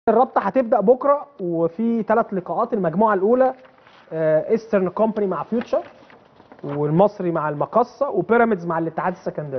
الرابطه هتبدا بكره وفي ثلاث لقاءات المجموعه الاولى ايسترن كومباني مع فيوتشر والمصري مع المقصه وبيراميدز مع الاتحاد السكندري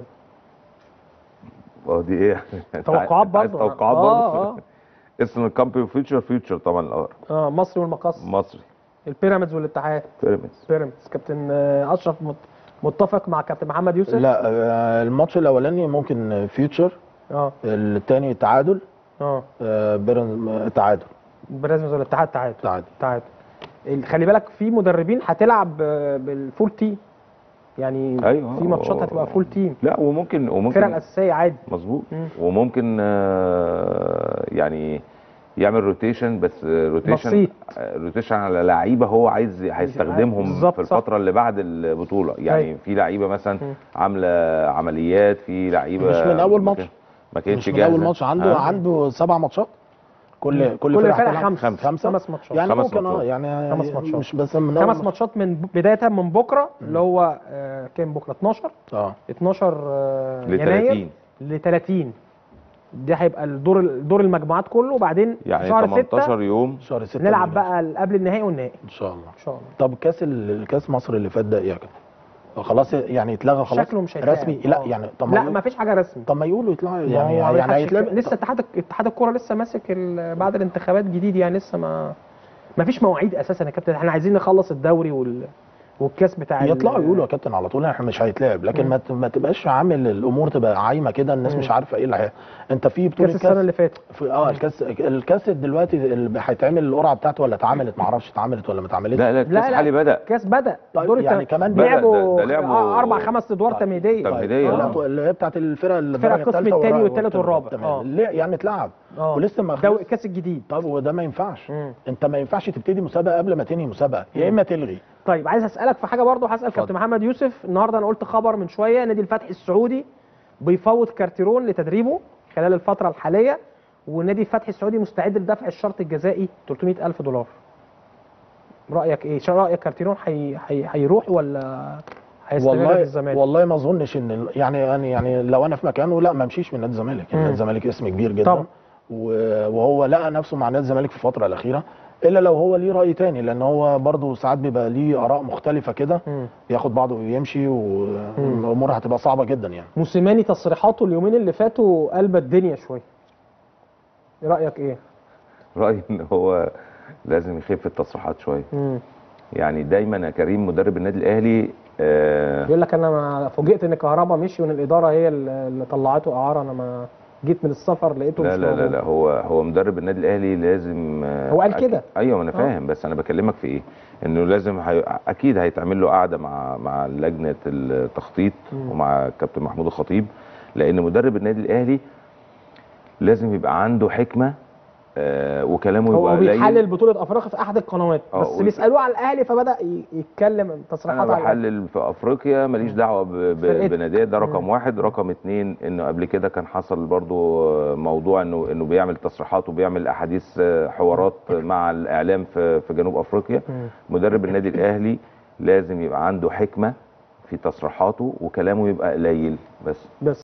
اه دي ايه توقعات أنت عايز برضه توقعات اه برضه اه اسم الكامبيون فيوتشر فيوتشر طبعا الاول اه مصري والمقصه مصري البيراميدز والاتحاد بيراميدز بيراميدز كابتن آه، اشرف مت- متفق مع كابتن محمد يوسف لا آه، الماتش الاولاني ممكن فيوتشر اه الثاني تعادل اه آه، بيراميدز تعادل بيراميدز والاتحاد تعادل تعادل تعادل ال- خلي بالك في مدربين هتلعب آه، بالفول تيم يعني أيوه. في ماتشات هتبقى فول تيم لا وممكن الفرقه وممكن الاساسيه عادي مظبوط مم. وممكن آه، يعني يعمل روتيشن بس روتيشن بسيط. روتيشن على لعيبه هو عايز هيستخدمهم بالظبط، في صح. الفتره اللي بعد البطوله يعني أيوة. في لعيبه مثلا مم. عامله عمليات في لعيبه مش من أول ما ماتش. كان- ما كانتش مش من جاهزه اول ماتش عنده آه. عنده سبع ماتشات كل كل, كل فرقه فرقه هتلعب خمسه خمسه خمس ماتشات يعني خمس ممكن اه ماتشات. يعني خمس ماتشات. مش بس من أول خمس ماتش. ماتشات من بدايه من بكره اللي هو آه، كام بكره 12 اه 12 آه، ل يناير 30 ل 30 ده هيبقى الدور دور المجموعات كله وبعدين يعني شهر 6 18 يوم شهر 6 نلعب بقى قبل النهائي والنهائي ان شاء الله ان شاء الله طب كاس ال- الكاس مصر اللي فات ده ايه يا كابتن؟ خلاص يعني اتلغى خلاص شكله مش هيتلعب. رسمي لا آه. يعني طب لا ما ما فيش حاجه رسمي طب ما يقولوا يطلعوا يعني يعني يعني يعني هيتلعب لسه اتحاد اتحاد الكوره لسه ماسك ال- بعد الانتخابات جديد يعني لسه ما ما فيش مواعيد اساسا يا كابتن احنا عايزين نخلص الدوري وال والكاس بتاع ال- يطلعوا يقولوا يا كابتن على طول احنا مش هيتلعب لكن ما ت- ما تبقاش عامل الامور تبقى عايمه كده الناس مم. مش عارفه ايه اللي هي... انت في بطوله كاس السنه اللي فاتت في اه الكاس الكاس دلوقتي اللي هيتعمل القرعه بتاعته ولا اتعملت ما اعرفش اتعملت ولا ما اتعملتش لا لا لا، الكاس لا. حالي بدا الكاس بدا طيب دور يعني الت- كمان بدأ، لعبوا ده- ده لعبوا- آه، اربع خمس ادوار طيب. تمهيديه تمهيدية. لا، آه. اللي هي بتاعت الفرق اللي الفرق الدرجة القسم التالتة التاني والرابعة والتالت والرابع. والرابع. تمام. آه. ليه يعني اتلعب اه ولسه ما دوري خلص الكاس الجديد طب وده ما ينفعش مم. انت ما ينفعش تبتدي مسابقه قبل ما تنهي مسابقه يا اما تلغي طيب عايز اسالك في حاجه برضه هسال كابتن محمد يوسف النهارده انا قلت خبر من شويه نادي الفتح السعودي بيفوض كارتيرون لتدريبه خلال الفتره الحاليه ونادي الفتح السعودي مستعد لدفع الشرط الجزائي 300 الف دولار رايك ايه شو رايك كارتيرون هي... هي... هيروح ولا هيستمر في والله الزمالك والله ما اظنش ان ال- يعني يعني يعني لو انا في مكانه لا ما امشيش من نادي الزمالك يعني مم. نادي الزمالك اسم كبير جدا طبعا. و- وهو لقى نفسه مع نادي الزمالك في الفتره الاخيره الا لو هو ليه راي تاني لان هو برضه ساعات بيبقى ليه اراء مختلفه كده مم. ياخد بعضه ويمشي والامور هتبقى صعبه جدا يعني موسيماني تصريحاته اليومين اللي فاتوا قلبت الدنيا شويه إيه رايك ايه رايي ان هو لازم يخف التصريحات شويه مم. يعني دايما يا كريم مدرب النادي الاهلي آه بيقول لك انا ما فوجئت ان كهربا مشي وان الاداره هي اللي طلعته اعاره انا ما جيت من السفر لقيته لا مش لا لا موجود. لا هو هو مدرب النادي الاهلي لازم آه، هو قال أكيد- كده. ايوه انا آه. فاهم بس انا بكلمك في ايه انه لازم هي... اكيد هيتعمل له قعده مع مع لجنه التخطيط مم. ومع كابتن محمود الخطيب لان مدرب النادي الاهلي لازم يبقى عنده حكمه آه وكلامه هو يبقى هو قليل بيحلل بطوله افريقيا في احد القنوات آه، بس وال- بيسالوه على الاهلي فبدا ي- يتكلم انا تصريحات على الأهلي. بحلل في افريقيا ماليش دعوه ب- ب- فرقتك. بناديه ده مم. رقم واحد رقم اتنين انه قبل كده كان حصل برضو موضوع انه انه بيعمل تصريحات وبيعمل احاديث حوارات مع الاعلام في في جنوب افريقيا مم. مدرب النادي الاهلي لازم يبقى عنده حكمه في تصريحاته وكلامه يبقى قليل بس بس